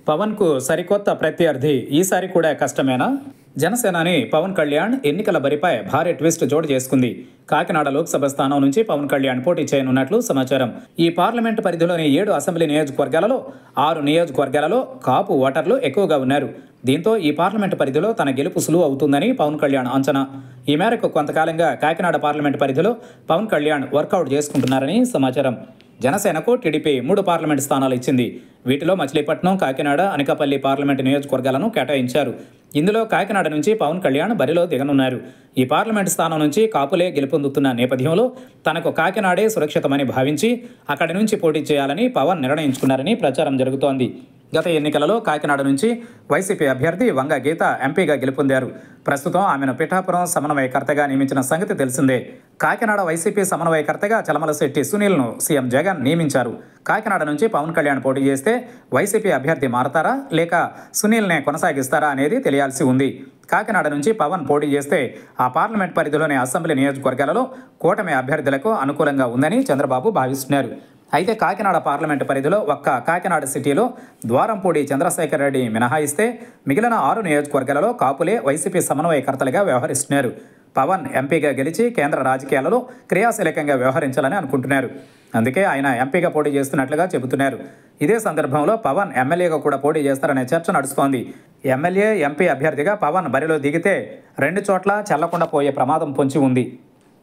పవన్కు సరికొత్త ప్రత్యర్థి ఈసారి కూడా కష్టమేనా జనసేనాని పవన్ కళ్యాణ్ ఎన్నికల బరిపై భారీ ట్విస్ట్ జోడు చేసుకుంది కాకినాడ లోక్సభ స్థానం నుంచి పవన్ కళ్యాణ్ పోటీ చేయనున్నట్లు సమాచారం ఈ పార్లమెంటు పరిధిలోని ఏడు అసెంబ్లీ నియోజకవర్గాలలో ఆరు నియోజకవర్గాలలో కాపు ఓటర్లు ఎక్కువగా ఉన్నారు దీంతో ఈ పార్లమెంటు పరిధిలో తన గెలుపు సులువు అవుతుందని పవన్ కళ్యాణ్ అంచనా ఈ మేరకు కొంతకాలంగా కాకినాడ పార్లమెంటు పరిధిలో పవన్ కళ్యాణ్ వర్కౌట్ చేసుకుంటున్నారని సమాచారం జనసేనకు టీడీపీ మూడు పార్లమెంటు స్థానాలు ఇచ్చింది వీటిలో మచిలీపట్నం కాకినాడ అనకాపల్లి పార్లమెంటు నియోజకవర్గాలను కేటాయించారు ఇందులో కాకినాడ నుంచి పవన్ కళ్యాణ్ బరిలో దిగనున్నారు ఈ పార్లమెంటు స్థానం నుంచి కాపులే గెలుపొందుతున్న నేపథ్యంలో తనకు కాకినాడే సురక్షితమని భావించి అక్కడి నుంచి పోటీ చేయాలని పవన్ నిర్ణయించుకున్నారని ప్రచారం జరుగుతోంది గత ఎన్నికలలో కాకినాడ నుంచి వైసీపీ అభ్యర్థి వంగ గీత ఎంపీగా గెలుపొందారు ప్రస్తుతం ఆమెను పిఠాపురం సమన్వయకర్తగా నియమించిన సంగతి తెలిసిందే కాకినాడ వైసీపీ సమన్వయకర్తగా చలమలశెట్టి సునీల్ను సీఎం జగన్ నియమించారు కాకినాడ నుంచి పవన్ కళ్యాణ్ పోటీ చేస్తే వైసీపీ అభ్యర్థి మారతారా లేక సునీల్నే కొనసాగిస్తారా అనేది తెలియాల్సి ఉంది కాకినాడ నుంచి పవన్ పోటీ చేస్తే ఆ పార్లమెంట్ పరిధిలోని అసెంబ్లీ నియోజకవర్గాలలో కూటమి అభ్యర్థులకు అనుకూలంగా ఉందని చంద్రబాబు భావిస్తున్నారు అయితే కాకినాడ పార్లమెంటు పరిధిలో ఒక్క కాకినాడ సిటీలో ద్వారంపూడి చంద్రశేఖర్ రెడ్డి మినహాయిస్తే మిగిలిన ఆరు నియోజకవర్గాలలో కాపులే వైసీపీ సమన్వయకర్తలుగా వ్యవహరిస్తున్నారు పవన్ ఎంపీగా గెలిచి కేంద్ర రాజకీయాలలో క్రియాశీలకంగా వ్యవహరించాలని అనుకుంటున్నారు అందుకే ఆయన ఎంపీగా పోటీ చేస్తున్నట్లుగా చెబుతున్నారు ఇదే సందర్భంలో పవన్ ఎమ్మెల్యేగా కూడా పోటీ చేస్తారనే చర్చ నడుస్తోంది ఎమ్మెల్యే ఎంపీ అభ్యర్థిగా పవన్ బరిలో దిగితే రెండు చోట్ల చెల్లకుండా పోయే ప్రమాదం పొంచి ఉంది